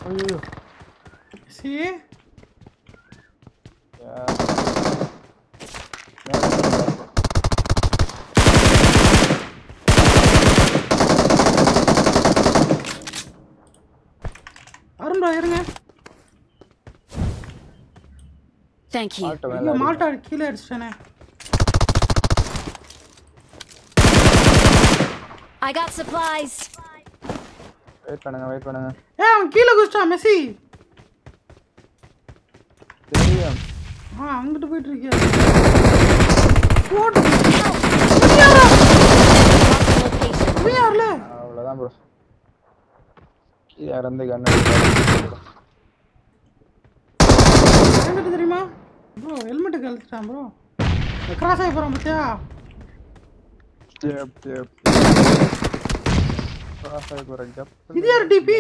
ஐயோ சி அருண் bro, இருங்க Thank you. மாட்ட ஐயோ மேல மால்ட்டா கீழே அடிச்சிட்டானே I got supplies. வெயிட் பண்ணுங்க வெயிட் பண்ணுங்க ஏ அவன் கீழே குதிச்சிட்டான் மெஸ்ஸி தெரியும் ஆ அங்கிட்டு போயிட்டு இருக்கியா போட்டு Location. யாருல அவ்வளோதான் ப்ரோ கீழே இறந்து கண்ணு எங்கிட்ட தெரியுமா ப்ரோ ஹெல்மெட்டு கழுத்துட்டான் ப்ரோ கிராஸ் ஆகி போகிறான் பார்த்தியா ஜப் ஜப் Cross ஆகி போற ஜப் இது யார் டிபி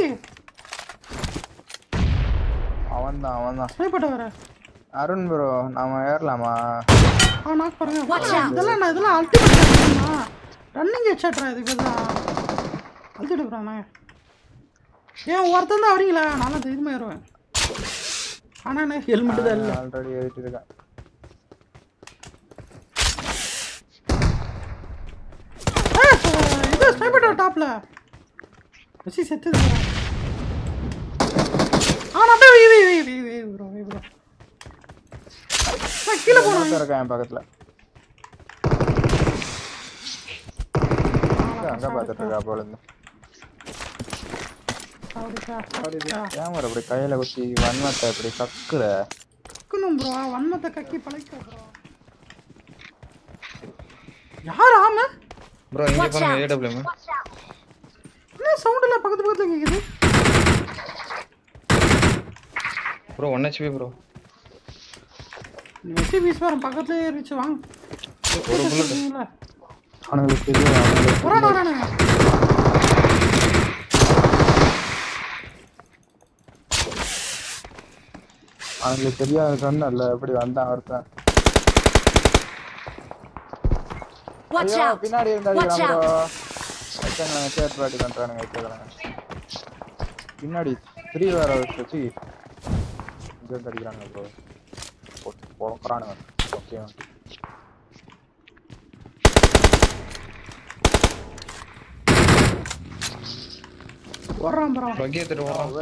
அவன் தான் அவன் தான் ஸ்னைப்பட்ட வர அருண் ப்ரோ நாம ஏறலாமா ஆ நாக் பாருங்க Watch out. இதெல்லாம் நான் இதெல்லாம் அல்டிமேட் ரன்னிங் ஹெட்ஷாட்ரா இதுக்கு தான் அழுத்திட்டு போகிறானே ஏன் ஒருத்தன் தான் வரீங்களா நானும் தைரியமாக ஏறுவேன் ஆனால் எனக்கு ஹெல்மெட்டு தான் இல்லை ஆல்ரெடி ஏறிட்டு இருக்கேன் இது ஸ்னைப்பர் டாப்ல வச்சு செத்து ஆ நான் போய் வை வை வை வை ப்ரோ வை ப்ரோ நான் கீழே போனேன் இன்னொருத்தன் இருக்கான் என் பக்கத்துல அங்க பாத்துட்டு இருக்கா போல இருந்து அப்படிக்கா ஏன் ஒரு அப்படி கையில குத்தி வன்மத்தை இப்படி கக்குற கக்கணும் ப்ரோ வன்மத்தை கக்கி பழைக்க ப்ரோ யார் ஆம ப்ரோ இங்க Watch பாருங்க out. ஏடபிள்யூ என்ன சவுண்ட் எல்லாம் பக்கத்து பக்கத்துல கேக்குது ப்ரோ ஒன் ஹெச்பி ப்ரோ வெட்டி பீஸ் வரும் பக்கத்துலயே இருந்துச்சு வாங்க ஒரு bullet. சரிங்களா? அவனுங்களுக்கு தெரியும் அவனுங்களுக்கு வரானு வரானுங்க அவனுங்களுக்கு தெரியாத சொன்னல எப்படி வந்தான் ஒருத்தன் Watch ஐயோ, out. பின்னாடி இருந்து Watch அடிக்கிறான் out. ப்ரோ வச்சாங்க தேர்ட் பார்ட்டி பண்றானுங்க வச்சுக்கிறாங்க பின்னாடி த்ரீ வேற வச்சு இங்க இருந்து அடிக்கிறாங்க ப்ரோ போட்டு பொழக்கிறானுங்க ஓகே வர்றான் ப்ரோ பக்கி எடுத்துட்டு வரோம்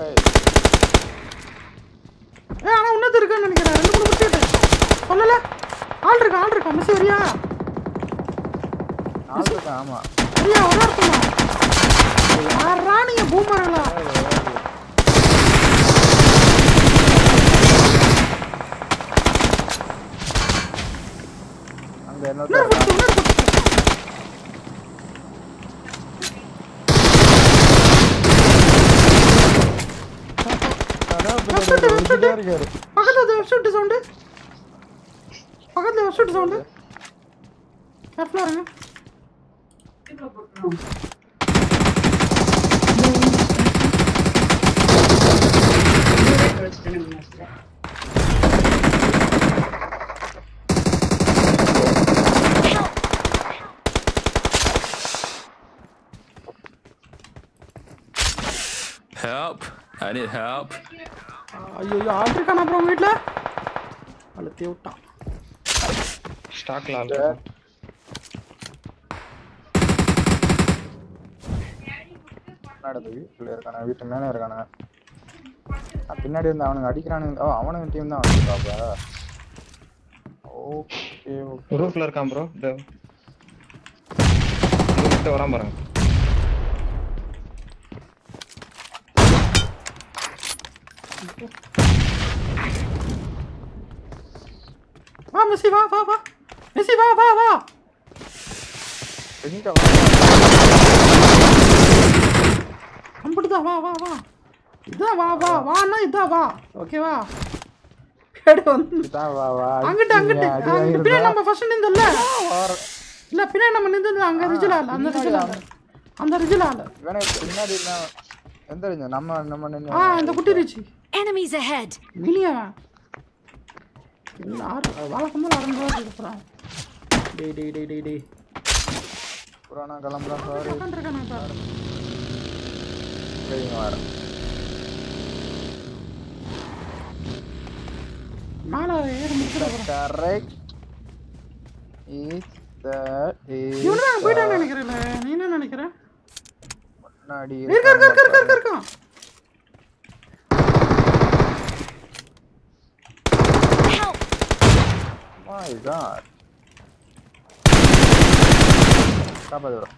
ஏ ஆனா இன்னொருத்தர் இருக்கான்னு நினைக்கிறேன் ரெண்டு மூணு முடிச்சுட்டு சொல்லல ஆள் இருக்கா ஆள் இருக்கா மிஸ் வரியா ஆள் இருக்கா ஆமா வரியா ஒரு ஒருத்தமா யாரா நீங்க பூமரங்களா அங்க இன்னொரு என்ன பத்து இன்னொரு பத்து இருக்காரு பக்கத்துல வெப்சைட் சவுண்டு பக்கத்துல வெப்சைட் சவுண்டு கேர்ஃபுல்லா இருங்க Help! I need help. ஐயோ ஆள் இருக்கானா அப்புறம் வீட்டுல அழுத்தி விட்டான் ஸ்டாக்ல ஆள் நடந்து வீட்டுல இருக்கானே வீட்டு மேல இருக்கானே நான் பின்னாடி இருந்து அவனுங்க அடிக்கிறானுங்க ஓ அவனுங்க டீம் தான் வந்துருக்காப்ப ஓகே ஓகே ரூஃப்ல இருக்கான் ப்ரோ கிட்ட வரான் பாருங்க வா மெஸ்ஸி வா வா வா மெஸ்ஸி வா வா வா எங்க அப்படிதான் வா வா வா இதான் வா வா வான்னா இதான் வா ஓகேவா கேடு வந்து இதான் வா வா அங்கிட்டு அங்கிட்டு அடி அங்கிட்டு பின்னாடி நம்ம ஃபர்ஸ்ட் நின்றோம்ல வார- இல்ல பின்னாடி நம்ம நின்றது அங்க ரிஜிலா இல்ல அந்த ரிஜிலா இல்ல அந்த ரிஜிலா இல்ல இவனுக்கு பின்னாடி இருந்தா எந்த ரீஜன் நம்ம நம்ம நின்னு ஆ இந்த குட்டி ரிச்சி Enemies ahead. மினியவன் இல்ல ஆறு வழக்கமாக அறந்து இருக்கிறான் டேய் டேய் டேய் டேய் டேய் புராணா கிளம்புறோம் சாரி உட்காந்துருக்கானே இப்போ சரிங்க வரேன் அப்புறம் கரெக்ட் இஸ் த இவனு தான் போயிட்டான்னு நினைக்கிறேன்ல நீ என்ன நினைக்கிற முன்னாடி இருக்க இருக்க இருக்க இருக்க இருக்க இருக்கான் Help! மை காட் காப்பாது ப்ரோ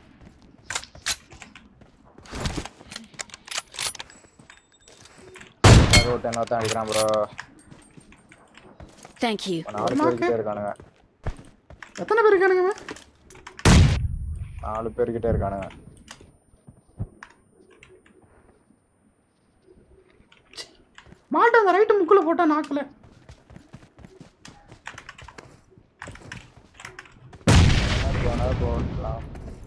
ரோட் என்ன தான் அடிக்கிறான் ப்ரோ Thank you. நாலு பேர் கிட்டே இருக்கானுங்க எத்தனை பேர் இருக்கானுங்க இவன்? நாலு பேர் கிட்டே இருக்கானுங்க மாட்டை அந்த ரைட்டு முக்குல போட்டா நாக்குல என்ன போனா போகலாம்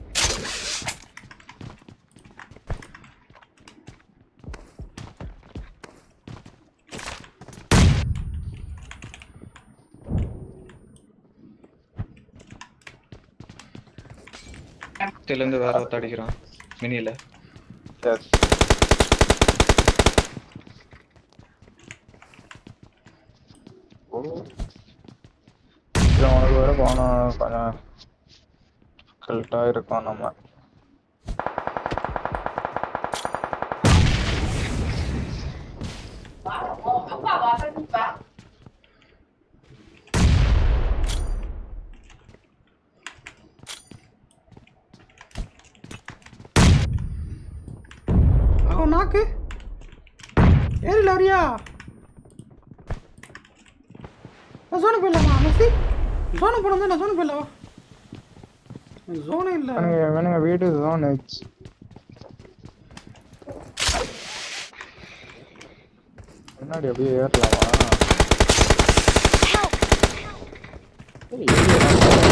இருந்து வேற ஒருத்த அடிக்கிறான் மினியில எஸ் ஓ இல்லை உனக்கு வேற போனோம் கொஞ்சம் கல்ட்டாக இருக்கோம் நம்ம அவன் நாக்கு ஏறில வரியா நான் சோனுக்கு போயிடலாமா மெஸ்ஸி சோனுக்கு போனது நான் சோனுக்கு போயிடலவா சோனே இல்லை வேணுங்க வேணுங்க வீடு தான் நெச் முன்னாடி அப்படியே ஏறலாமா Help! ஏய், ஏறி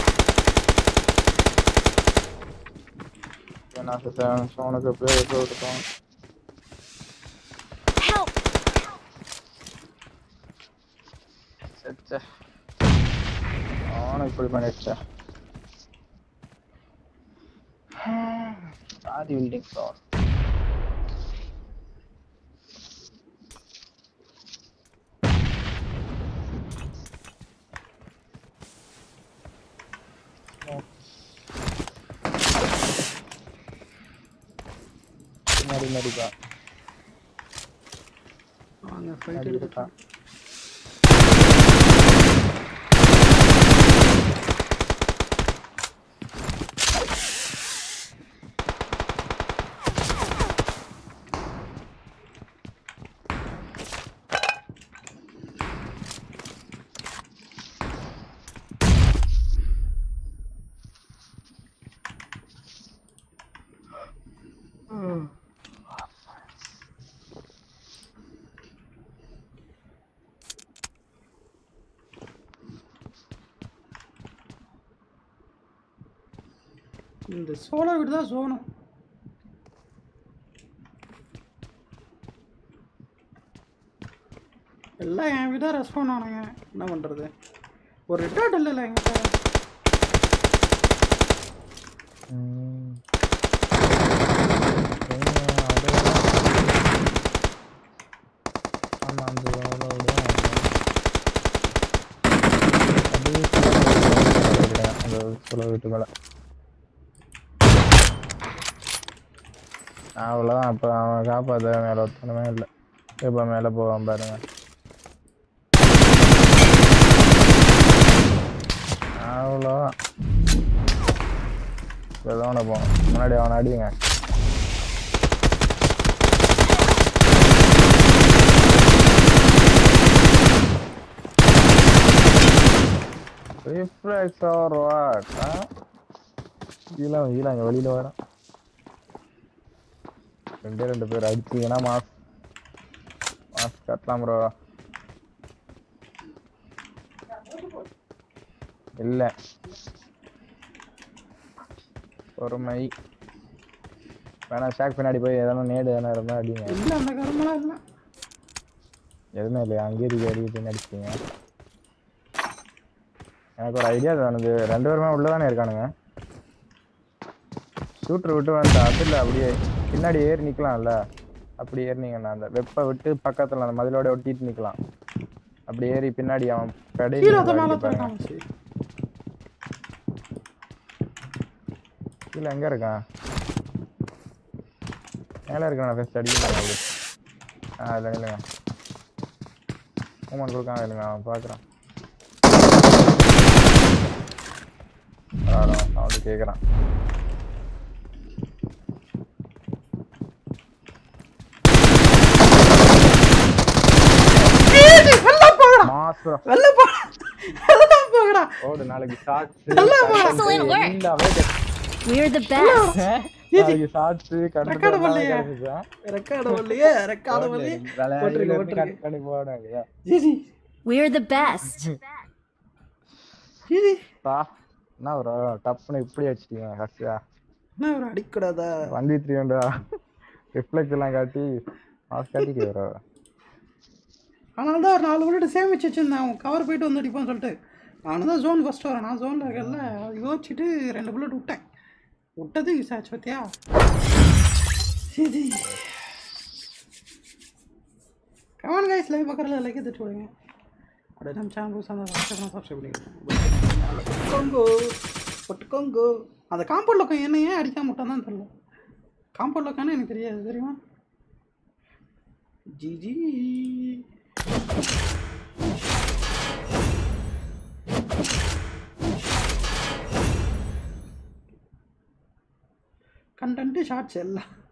நான் சார் சோனுக்கு அப்படியே எடுத்து விட்டுட்டோம் Help! ச்சே அவனும் இப்படி பண்ணிடுச்சே சாதி பில்டிங் ஃப்ளோர் பின்னாடி நடிப்பா வாங்க ஃபைட் நடி எடுத்துட்டு இருக்கா இந்த சோலோ வீடு தான் சோனம் எல்லாம் என் வீடாக ரெஸ்பாண்ட் ஆனாங்க என்ன பண்ணுறது ஒரு ரிட்டார்ட் இல்லைல்ல என்கிட்ட ம். ஏங்க, அதெல்லாம் ஆமா, அந்த எவ்வளோ விடுவோம். அப்படியே கீழே விடுங்க, அந்த சுழல் வீட்டு மேல. அவ்வளோதான் அப்போ அவன் காப்பாற்ற மேலே ஒத்தனமே இல்லை இப்போ மேலே போவான் பாருங்க அவ்வளோதான் ஏதோ ஒன்று போகணும் முன்னாடி அவனை அடிங்க ரிஃப்ளெக்ஸ் ஆர் வாட் கீழே கீழே அங்கே வெளியில் வரான் ரெண்டே ரெண்டு பேர் அடிச்சிங்கன்னா மாஸ் மாஸ் கட்டலாம் ப்ரோ இல்லை பொறுமை வேணா ஷாக் பின்னாடி போய் எதனா நேடு எதனா இருந்தால் அடிங்க இல்லை அந்த கருமெல்லாம் இல்லை எதுவுமே இல்லையா அங்கேயே இருக்கு அடி பின்னாடி அடிச்சிங்க எனக்கு ஒரு ஐடியா தோணுது ரெண்டு பேருமே உள்ள தானே இருக்கானுங்க ஷூட்டர் விட்டு வந்து அதில் அப்படியே பின்னாடி ஏறி நிற்கலாம்ல அப்படி ஏறினீங்கன்னா அந்த வெப்பை விட்டு பக்கத்தில் அந்த மதிலோட ஒட்டிட்டு நிற்கலாம் அப்படி ஏறி பின்னாடி அவன் கடை கீழே ஒருத்தன் மேலே தூக்காம சரி கீழே எங்க இருக்கான் மேல இருக்கான் ஃபர்ஸ்ட் அடிக்கிறான் ஆ இல்லை இல்லைங்க மூமெண்ட் கொடுக்காம இல்லைங்க அவன் பார்க்குறான் சவுண்டு கேட்குறான் வெளில போகடா மாசம் வெளில போ வெளில போகடா ஓடு நாளைக்கு ஷார்ட்ஸ் Excellent work. எல்லாமே We're the best. நாளைக்கு ஷார்ட்ஸ் ரெக்கார்டு பண்ணலையே ரெக்கார்டு வரலையே ரெக்கார்டு வரலையே போட்டுருங்க போட்டுருங்க பண்ணி போடுங்க GG We're the best. GG பா என்ன ஒரு டப்புன்னு இப்படி அடிச்சிட்டீங்க கடைசியா என்ன ஒரு அடிக்கூடாதா வண்டி த்ரீ ஹண்ட்ரட் ரிஃப்ளெக்ஸ் எல்லாம் காட்டி ஆஃப் காட்டிட்டு வர அதனால தான் ஒரு நாலு புல்லட் சேமிச்சு வச்சிருந்தேன் அவன் கவர் போயிட்டு வந்து அடிப்பான்னு சொல்லிட்டு நானும் தான் ஜோன் ஃபஸ்ட்டு வரேன் நான் ஜோனில் இருக்கல யோசிச்சுட்டு ரெண்டு புல்லட் விட்டேன் விட்டது யூஸ் ஆச்சு பார்த்தியா சரி கமான் கைஸ் லைவ் பக்கத்தில் லைக் தட்டு விடுங்க அப்படியே நம்ம சேனல் புதுசாக இருந்தால் சப்ஸ்கிரைப் சப்ஸ்கிரைப் பண்ணிக்கிறேன் கொங்கோ பொட்டு கொங்கோ அந்த காம்பவுண்ட் லோக்கம் என்ன ஏன் அடிக்காம விட்டான் தான் தெரியல காம்பவுண்ட் லோக்கானு எனக்கு தெரியாது தெரியுமா ஜிஜி கண்டென்ட்டு ஷார்ட்ஸ் எல்லாம்